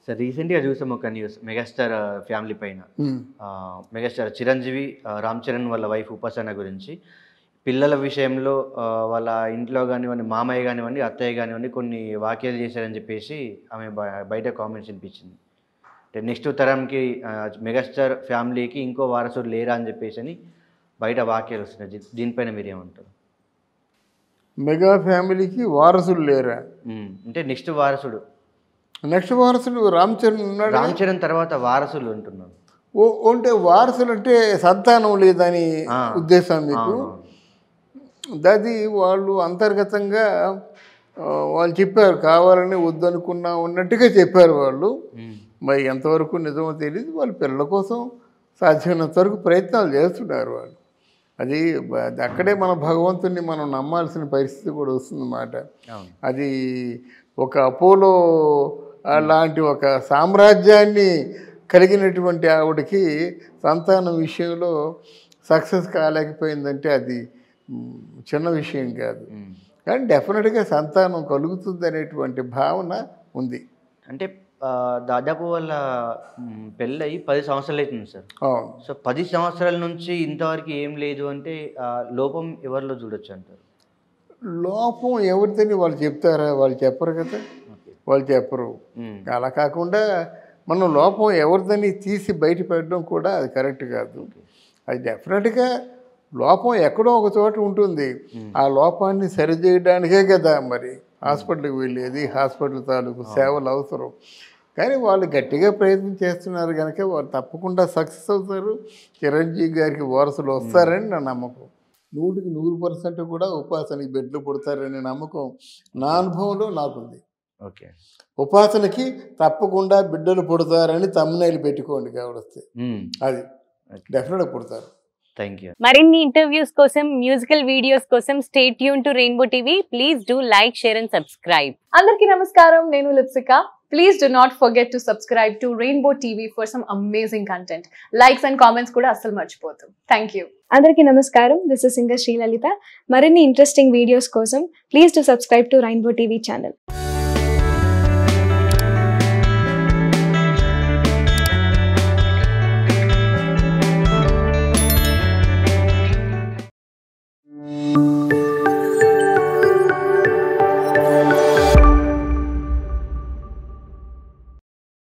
Sir రీసెంట్గా చూసాం ఒక న్యూస్ మెగాస్టార్ ఫ్యామిలీ పైన ఉమ్. ఆ, మెగాస్టార్ చిరంజీవి ఆ, రామ్ చరణ్ వాళ్ళ వైఫ్ ఉపాసన గురించి పిల్లల విషయంలో ఆ, వాళ్ళ ఇంట్లో కానివ్వండి మామయ్య కానివ్వండి అత్తయ్య కానివ్వండి కొన్ని వ్యాఖ్యలు చేశారని చెప్పేసి ఆమె బ- బయట కామెంట్స్ వినిపించింది అంటే నెక్స్ట్ తరంకి ఆ, మెగాస్టార్ ఫ్యామిలీకి ఇంకో వారసుడు లేరా అని చెప్పేసి అని బయట వాక్యాలు వస్తున్నాయి దీ- దీనిపైన మీరు ఏమంటారు మెగా ఫ్యామిలీకి వారసులు లేరా ఉమ్, అంటే నెక్స్ట్ వారసుడు నెక్స్ట్ వారసుడు రామ్ చరణ్ ఉన్నాడు రామ్ చరణ్ తర్వాత వారసులు అంటున్నాను ఓ అంటే వారసులు అంటే సంతానం లేదని ఆ. ఉద్దేశం మీకు అవునవును. అది వాళ్ళు అంతర్గతంగా ఆ, వాళ్ళు చెప్పారు కావాలని వద్దనుకున్నా ఉన్నట్టుగా చెప్పారు వాళ్ళు ఉమ్, మరి ఎంతవరకు నిజమో తెలియదు వాళ్ళ పిల్లల కోసం సాధ్యమైనంత వరకు ప్రయత్నాలు చేస్తున్నారు వాళ్ళు అది బ- అది అక్కడే మన భగవంతుని మనం నమ్మాల్సిన పరిస్థితి కూడా వస్తుందన్నమాట అవును అది ఒక అపోలో ఆ లాంటి ఒక సామ్రాజ్యాన్ని కలిగినటువంటి ఆవిడకి సంతానం విషయంలో సక్సెస్ కాలేకపోయిందంటే అది మ్, చిన్న విషయం కాదు ఉమ్. కానీ డెఫినెట్గా సంతానం కలుగుతుంది అనేటువంటి భావన ఉంది అంటే ఆ, దాదాపు వాళ్ళ మ్, పెళ్ళయి పది సంవత్సరాలు అవుతుంది సార్ అవును సో పది సంవత్సరాల నుంచి ఇంతవరకు ఏం లేదు అంటే ఆ, లోపం ఎవరిలో చూడొచ్చు అంటారు లోపం ఎవరిదని వాళ్ళు చెప్తారా వాళ్ళు చెప్పరు కదా ఓకే వాళ్ళు చెప్పరు ఉమ్, అలా కాకుండా మనం లోపం ఎవరిదని తీసి బయట పెట్టడం కూడా అది కరెక్ట్ కాదు అది డెఫినెట్గా లోపం ఎక్కడో ఒక చోట ఉంటుంది ఆ లోపాన్ని సరిచేయడానికే కదా మరి హాస్పిటల్కి వెళ్ళేది హాస్పిటల్ తాలూకు సేవలు అవసరం కానీ వాళ్ళు గట్టిగా ప్రయత్నం చేస్తున్నారు కనుక వాళ్ళు తప్పకుండా సక్సెస్ అవుతారు చిరంజీవి గారికి వారసులు వస్తారని నా నమ్మకం నూటికి నూరు పర్సెంట్ కూడా ఉపాసనకి బిడ్డలు పుడతారనే నమ్మకం నా అనుభవంలో నాకుంది ఓకే ఉపాసనకి తప్పకుండా బిడ్డలు పుడతారని తమ్మునేలు పెట్టుకోండి కావడిస్తే ఉమ్, అది డెఫినెట్గా పుడతారు థ్యాంక్ యూ మరిన్ని ఇంటర్వ్యూస్ కోసం మ్యూజికల్ వీడియోస్ కోసం stay tune to Rainbow TV please do like share and subscribe అందరికీ నమస్కారం నేను Lipsika please do not forget to subscribe to Rainbow TV for some amazing content likes and comments కూడా అస్సలు మర్చిపోతాం thank you అందరికీ నమస్కారం this is singer Srilalitha మరిన్ని interesting videos కోసం please to subscribe to Rainbow TV channel